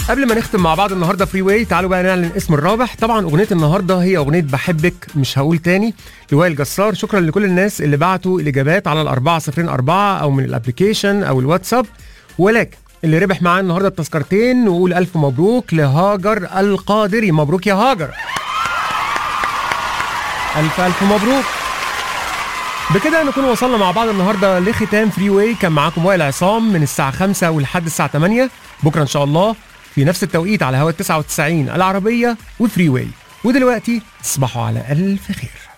قبل ما نختم مع بعض النهارده فري واي تعالوا بقى نعلن اسم الرابح طبعا اغنيه النهارده هي اغنيه بحبك مش هقول تاني لوائل جسار شكرا لكل الناس اللي بعتوا الاجابات على الأربعة صفرين أربعة او من الابلكيشن او الواتساب ولكن اللي ربح معاه النهارده التذكرتين نقول الف مبروك لهاجر القادري مبروك يا هاجر الف الف مبروك بكده نكون وصلنا مع بعض النهارده لختام فري واي كان معاكم وائل عصام من الساعه 5 ولحد الساعه 8 بكره ان شاء الله في نفس التوقيت على هوا 99 العربيه وفري واي ودلوقتي تصبحوا على الف خير